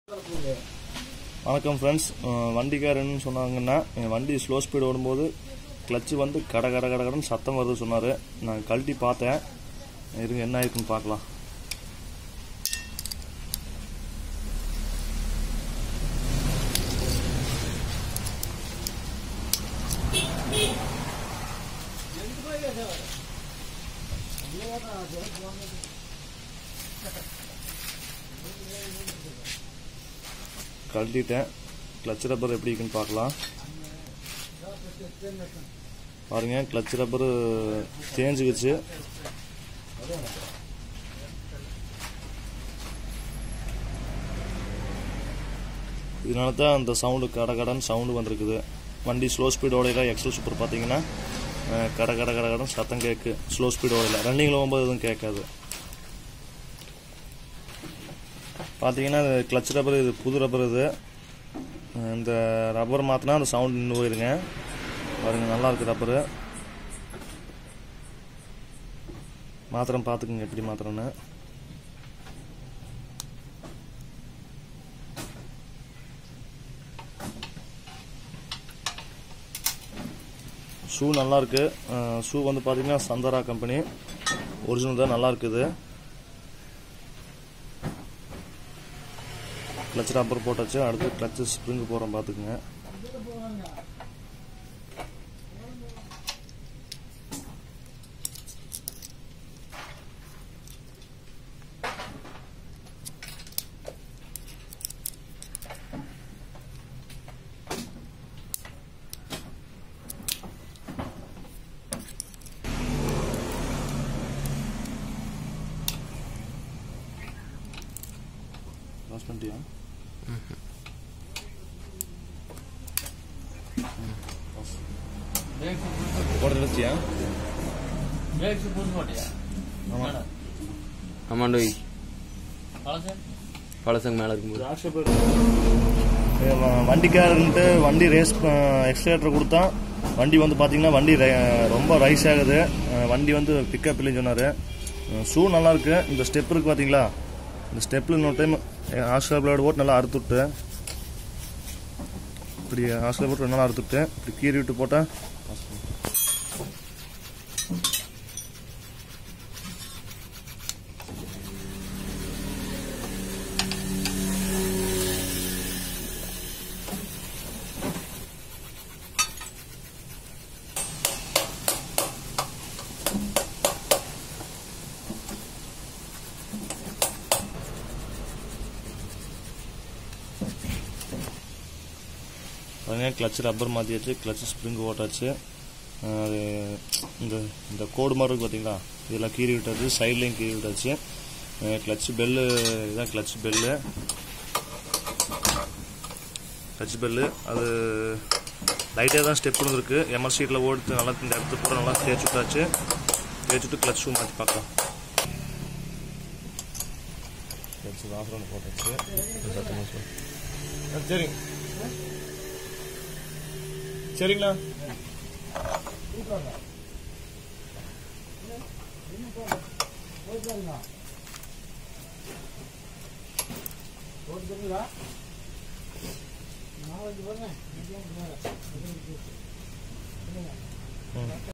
வணக்கம் ஃப்ரெண்ட்ஸ் வண்டிக்காரன்னு சொன்னாங்கன்னா என் வண்டி ஸ்லோ ஸ்பீடு ஓடும்போது கிளச்சு வந்து கட கட கட கடன்னு சத்தம் வருது சொன்னார் நான் கழட்டி பார்த்தேன் இருங்க என்ன ஆயிருக்குன்னு பார்க்கலாம் கழட்டிட்டேன் கிளச் ரப்பர் எப்படி இருக்குன்னு பார்க்கலாம் பாருங்க கிளச் ரப்பர் தேஞ்சுக்கிச்சு இதனால தான் அந்த சவுண்டு கட கடன்னு சவுண்டு வந்திருக்குது வண்டி ஸ்லோ ஸ்பீட் ஓடையில எக்ஸல் சூப்பர் பார்த்தீங்கன்னா அஹ், கட கட கட கடன்னு சத்தம் கேட்கு ஸ்லோ ஸ்பீட் ஓடையில ரன்னிங்கில் போகும்போது எதுவும் கேட்காது பார்த்தீங்கன்னா இது கிளச் ரப்பர் இது புது ரப்பர் இது அஹ் இந்த ரப்பர் மாற்றினா அந்த சவுண்ட் நின்று போயிருங்க பாருங்க நல்லா இருக்கு ரப்பரு மாத்திரம் பார்த்துக்குங்க எப்படி மாத்திரம்னு ஷூ நல்லா இருக்கு ஷூ வந்து பார்த்தீங்கன்னா சந்தரா கம்பெனி ஒரிஜினல் தான் நல்லா இருக்குது கிளச் ரப்பர் போட்டாச்சு அடுத்து கிளச் ஸ்ப்ரிங் போகிறோம் பார்த்துக்குங்க லாஸ் பண்ணிட்டியா போட்டு வச்சியா ஆமாம் ஆமாண்டோய் பழசங்க மேலே இருக்கும்போது வண்டிக்காரன்ட்டு வண்டி ரேஸ் எக்ஸ்ட்ரேட்டர் கொடுத்தா வண்டி வந்து பார்த்தீங்கன்னா வண்டி ரை- ரொம்ப ரைஸ் ஆகுது அஹ் வண்டி வந்து பிக்கப் இல்லைன்னு சொன்னார் ஷூ நல்லா இருக்கு இந்த ஸ்டெப் இருக்கு பார்த்தீங்களா இந்த ஸ்டெப்பில் இன்னொரு டைம் ஹாஸ்டல் பிளேட் போட்டு நல்லா அறுத்து விட்டு இப்படி ஹாஸ்டல் போட்டு நல்லா அறுத்து விட்டு இப்படி கீறி விட்டு போட்டால் பாருங்க கிளச் ரப்பர் மாற்றியாச்சு கிளச் ஸ்ப்ரிங் ஓட்டாச்சு அஹ் அது இந்த இந்த கோடு மாதிரி இருக்கு பார்த்தீங்களா இதெல்லாம் கீறி விட்டாச்சு சைட்லேயும் கீறி விட்டாச்சு கிளச் பெல்லு இதுதான் கிளச் பெல்லு கிளச் பெல்லு அது லைட்டாக தான் ஸ்டெப் இருந்திருக்கு எம்எல் ஷீட்டில் ஓடுத்து நல்லா இந்த இடத்துல பூரா நல்லா தேய்ச்சி விட்டாச்சு தேய்ச்சி விட்டு கிளச் ஷூ மாற்றி பார்க்கலாம் கிளச் வாசல் போட்டாச்சு சத்தமாக சொல்லு சரிங்க சரிங்களா ம்